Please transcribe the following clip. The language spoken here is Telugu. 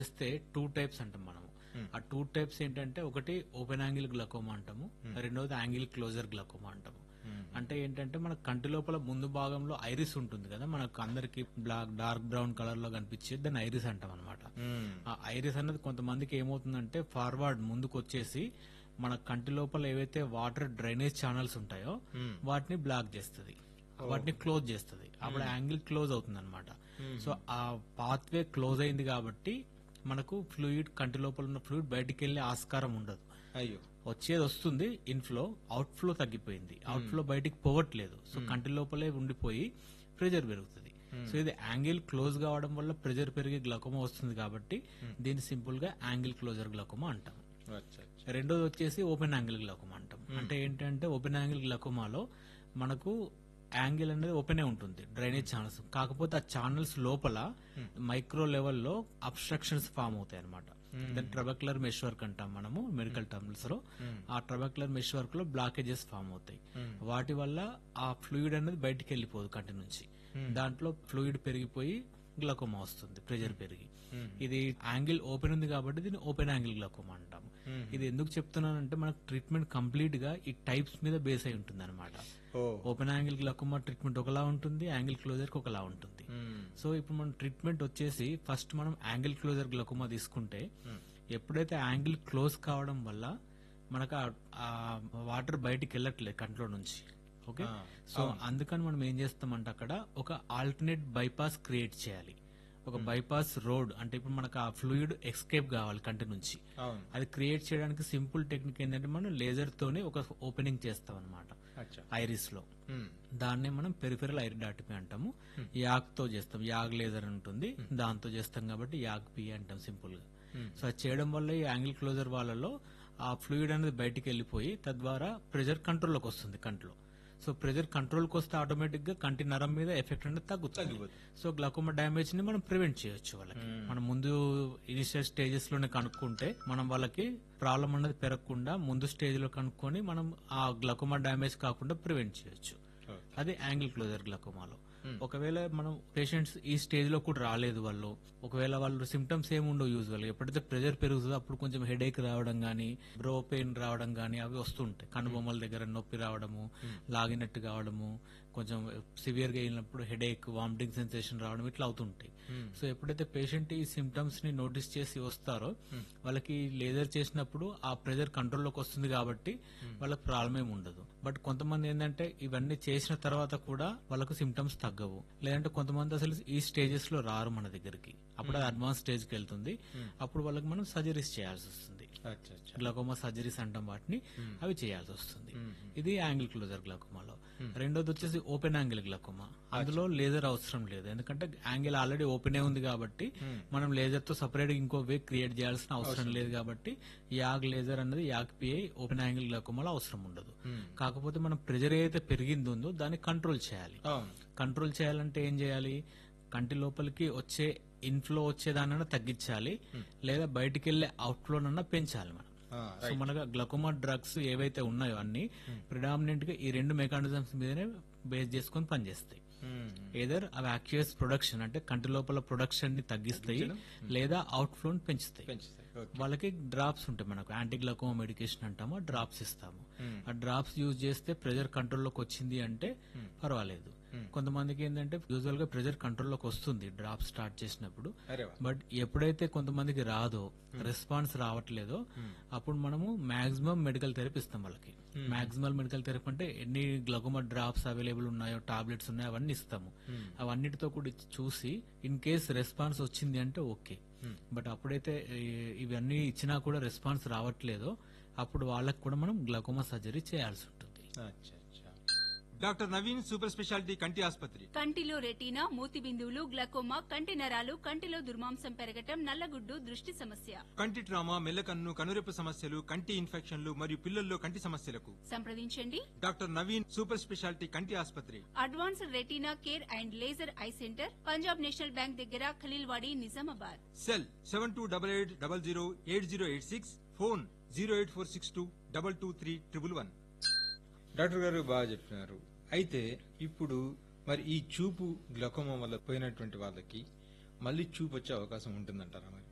చేస్తే టూ టైప్స్ అంటాం మనము ఆ టూ టైప్స్ ఏంటంటే ఒకటి ఓపెన్ యాంగిల్ గ్లకోమా అంటాము రెండోది యాంగిల్ క్లోజర్ గ్లకోమా అంటాము అంటే ఏంటంటే మన కంటి లోపల ముందు భాగంలో ఐరిస్ ఉంటుంది కదా మనకు అందరికి బ్లాక్ డార్క్ బ్రౌన్ కలర్ లో కనిపించేది దాన్ని ఐరిస్ అంటాం అనమాట ఆ ఐరిస్ అనేది కొంతమందికి ఏమవుతుందంటే ఫార్వర్డ్ ముందుకు వచ్చేసి మన కంటి లోపల ఏవైతే వాటర్ డ్రైనేజ్ ఛానల్స్ ఉంటాయో వాటిని బ్లాక్ చేస్తుంది వాటిని క్లోజ్ చేస్తుంది అప్పుడు యాంగిల్ క్లోజ్ అవుతుంది అనమాట సో ఆ పాత్వే క్లోజ్ అయింది కాబట్టి మనకు ఫ్లూయిడ్ కంటి లోపల ఉన్న ఫ్లూయిడ్ బయటికి వెళ్ళే ఆస్కారం ఉండదు అయ్యో వచ్చేది వస్తుంది ఇన్ఫ్లో అవుట్ ఫ్లో తగ్గిపోయింది అవుట్ ఫ్లో బయటికి పోవట్లేదు సో కంటి లోపలే ఉండిపోయి ప్రెజర్ పెరుగుతుంది సో ఇది యాంగిల్ క్లోజ్ కావడం వల్ల ప్రెజర్ పెరిగి గ్లకోమా వస్తుంది కాబట్టి దీన్ని సింపుల్ గా యాంగిల్ క్లోజర్ గ్లకోమా అంటాం అచ్చా అచ్చా. రెండోది వచ్చేసి ఓపెన్ యాంగిల్ గ్లకోమా అంటాం అంటే ఏంటంటే ఓపెన్ యాంగిల్ గ్లకోమాలో మనకు యాంగిల్ అనేది ఓపెనే ఉంటుంది డ్రైనేజ్ ఛానల్స్ కాకపోతే ఆ ఛానల్స్ లోపల మైక్రో లెవెల్లో అబ్స్ట్రక్షన్స్ ఫామ్ అవుతాయి అనమాట దాన్ని ట్రబక్యులర్ మెష్ వర్క్ అంటాం మనము మెడికల్ టర్మ్స్ లో ఆ ట్రబక్యులర్ మెష్ వర్క్ లో బ్లాకేజెస్ ఫామ్ అవుతాయి వాటి వల్ల ఆ ఫ్లూయిడ్ అనేది బయటికి వెళ్ళిపోదు కంటి నుంచి దాంట్లో ఫ్లూయిడ్ పెరిగిపోయి గ్లకోమా వస్తుంది ప్రెజర్ పెరిగి ఇది యాంగిల్ ఓపెన్ ఉంది కాబట్టి దీన్ని ఓపెన్ యాంగిల్ గ్లకోమా అంటాము ఇది ఎందుకు చెప్తున్నానంటే మనకు ట్రీట్మెంట్ కంప్లీట్ గా ఈ టైప్స్ మీద బేస్ అయి ఉంటుంది అనమాట ఓ ఓపెన్ యాంగిల్ గ్లకోమా ట్రీట్మెంట్ ఒకలా ఉంటుంది యాంగిల్ క్లోజర్ కి ఒకలా ఉంటుంది మ్మ్. సో ఇప్పుడు మనం ట్రీట్మెంట్ వచ్చేసి ఫస్ట్ మనం యాంగిల్ క్లోజర్ గ్లకోమా తీసుకుంటే ఎప్పుడైతే యాంగిల్ క్లోజ్ కావడం వల్ల మనకు ఆ- ఆ వాటర్ బయటికి వెళ్ళట్లేదు కంట్లో నుంచి ఓకే ఆ, సో అందుకని మనం ఏం చేస్తామంటే అక్కడ ఒక ఆల్టర్నేట్ బైపాస్ క్రియేట్ చేయాలి ఒక బైపాస్ రోడ్ అంటే ఇప్పుడు మనకు ఆ ఫ్లూయిడ్ ఎస్కేప్ కావాలి కంటి నుంచి అవును అది క్రియేట్ చేయడానికి సింపుల్ టెక్నిక్ ఏంటంటే మనం లేజర్ తోనే ఒక ఓపెనింగ్ చేస్తాం అనమాట అచ్చా ఐరిస్ లో మ్మ్. దాన్నే మనం పెరిఫెరల్ ఐరిడాటమీ అంటాము యాగ్ తో చేస్తాం యాగ్ లేజర్ ఉంటుంది దాంతో చేస్తాం కాబట్టి యాగ్ పి అంటాం సింపుల్ గా సో అది చేయడం వల్ల ఈ యాంగిల్ క్లోజర్ వాళ్ళలో ఆ ఫ్లూయిడ్ అనేది బయటికి వెళ్ళిపోయి తద్వారా ప్రెజర్ కంట్రోల్లోకి వస్తుంది కంట్లో సో ప్రెజర్ కంట్రోల్కి వస్తే ఆటోమేటిక్ గా కంటి నరం మీద ఎఫెక్ట్ అనేది తగ్గుతుంది తగ్గిపోతుంది. సో గ్లకోమా డ్యామేజ్ ని మనం ప్రివెంట్ చేయొచ్చు వాళ్ళకి మనం ముందు ఇనిషియల్ స్టేజెస్ లోనే కనుక్కుంటే మనం వాళ్ళకి ప్రాబ్లం అనేది పెరగకుండా ముందు స్టేజ్ లో కనుక్కొని మనం ఆ గ్లకోమా డ్యామేజ్ కాకుండా ప్రివెంట్ చేయొచ్చు ఓకే. అది యాంగిల్ క్లోజర్ గ్లకోమాలో ఒకవేళ మనం పేషెంట్స్ ఈ స్టేజ్ లో కూడా రాలేదు వాళ్ళు ఒకవేళ వాళ్ళు సిమ్టమ్స్ ఏమి ఉండవు యూజువల్ ఎప్పుడైతే ప్రెజర్ పెరుగుతుందో అప్పుడు కొంచెం హెడేక్ రావడం గానీ బ్రో పెయిన్ రావడం గానీ అవి వస్తుంటాయి కనుబొమ్మల దగ్గర నొప్పి రావడము లాగినట్టు కావడము కొంచెం సివియర్ గా అయినప్పుడు హెడేక్ వామిటింగ్ సెన్సేషన్ రావడం ఇట్లా అవుతుంటాయి సో ఎప్పుడైతే పేషెంట్ ఈ సిమ్టమ్స్ ని నోటీస్ చేసి వస్తారో వాళ్ళకి లేజర్ చేసినప్పుడు ఆ ప్రెజర్ కంట్రోల్లోకి వస్తుంది కాబట్టి వాళ్ళకి ప్రాబ్లం ఏమి ఉండదు బట్ కొంతమంది ఏంటంటే ఇవన్నీ చేసిన తర్వాత కూడా వాళ్ళకు సిమ్టమ్స్ తగ్గవు లేదంటే కొంతమంది అసలు ఈ స్టేజెస్ లో రారు మన దగ్గరికి అప్పుడు అది అడ్వాన్స్ స్టేజ్ కి వెళ్తుంది అప్పుడు వాళ్ళకి మనం సర్జరీస్ చేయాల్సి వస్తుంది అచ్చా అచ్చా గ్లకోమా సర్జరీస్ అంటాం వాటిని అవి చేయాల్సి వస్తుంది ఇది యాంగిల్ క్లోజర్ గ్లకోమాలో రెండోది వచ్చేసి ఓపెన్ యాంగిల్ గ్లకోమా అందులో లేజర్ అవసరం లేదు ఎందుకంటే యాంగిల్ ఆల్రెడీ ఓపెన్ ఉంది కాబట్టి మనం లేజర్ తో సపరేట్ ఇంకో వే క్రియేట్ చేయాల్సిన అవసరం లేదు కాబట్టి యాగ్ లేజర్ అనేది యాగ్ పిఐ ఓపెన్ యాంగిల్ గ్లకోమాలో అవసరం ఉండదు కాకపోతే మనం ప్రెజర్ ఏదైతే పెరిగింది ఉందో దాన్ని కంట్రోల్ చేయాలి అవును కంట్రోల్ చేయాలంటే ఏం చేయాలి కంటి లోపలికి వచ్చే ఇన్ఫ్లో వచ్చేదానన్నా తగ్గించాలి లేదా బయటికి వెళ్లే అవుట్ నన్నా పెంచాలి మనం ఆ, సో మనకు గ్లకోమా డ్రగ్స్ ఏవైతే ఉన్నాయో అన్ని ప్రిడామినెంట్ గా ఈ రెండు మెకానిజమ్స్ మీదనే బేస్ చేసుకొని పనిచేస్తాయి మ్మ్. ఏదర్ అవి యాక్చువస్ ప్రొడక్షన్ అంటే కంటి లోపల ప్రొడక్షన్ ని తగ్గిస్తాయి లేదా అవుట్ ఫ్లో పెంచుతాయి పెంచుతాయి ఓకే. వాళ్ళకి డ్రాప్స్ ఉంటాయి మనకు యాంటీ గ్లకోమా మెడికేషన్ అంటాము ఆ డ్రాప్స్ ఇస్తాము ఆ డ్రాప్స్ యూజ్ చేస్తే ప్రెజర్ కంట్రోల్లోకి వచ్చింది అంటే పర్వాలేదు కొంతమందికి ఏంటంటే యూజువల్ గా ప్రెజర్ కంట్రోల్లోకి వస్తుంది డ్రాప్ స్టార్ట్ చేసినప్పుడు అరే వా బట్ ఎప్పుడైతే కొంతమందికి రాదో రెస్పాన్స్ రావట్లేదో అప్పుడు మనము మాక్సిమం మెడికల్ థెరపీ ఇస్తాం వాళ్ళకి మాక్సిమం మెడికల్ థెరపీ అంటే ఎన్ని గ్లకోమా డ్రాప్స్ అవైలబుల్ ఉన్నాయో టాబ్లెట్స్ ఉన్నాయో అవన్నీ ఇస్తాము అవన్నిటితో కూడా ఇచ్చి చూసి ఇన్ కేస్ రెస్పాన్స్ వచ్చింది అంటే ఓకే బట్ అప్పుడైతే ఈ- ఇవన్నీ ఇచ్చినా కూడా రెస్పాన్స్ రావట్లేదో అప్పుడు వాళ్ళకి కూడా మనం గ్లకోమా సర్జరీ చేయాల్సి ఉంటుంది అచ్చా అచ్చా డాక్టర్ నవీన్ సూపర్ స్పెషాలిటీ కంటి ఆసుపత్రి కంటిలో రెటీనా మూతి బిందువులు గ్లకోమా కంటి నరాలు కంటిలో దుర్మాంసం పెరగటం నల్లగుడ్డు దృష్టి సమస్య కంటి ట్రామా మెల్లకన్ను కనురెప్ప సమస్యలు కంటి ఇన్ఫెక్షన్లు మరియు పిల్లల్లో కంటి సమస్యలకు సంప్రదించండి డాక్టర్ నవీన్ సూపర్ స్పెషాలిటీ కంటి ఆసుపత్రి advanced retina care and laser eye centre Punjab national bank దగ్గర Khaleelwadi Nizamabad cell seven two double eight double zero eight zero eight six phone zero eight four six two double two three triple one doctor గారు బాగా చెప్పినారు అయితే ఇప్పుడు మరి ఈ చూపు గ్లకోమా వల్ల పోయినటువంటి వాళ్ళకి మళ్ళీ చూపు వచ్చే అవకాశం ఉంటుందంటారా మరి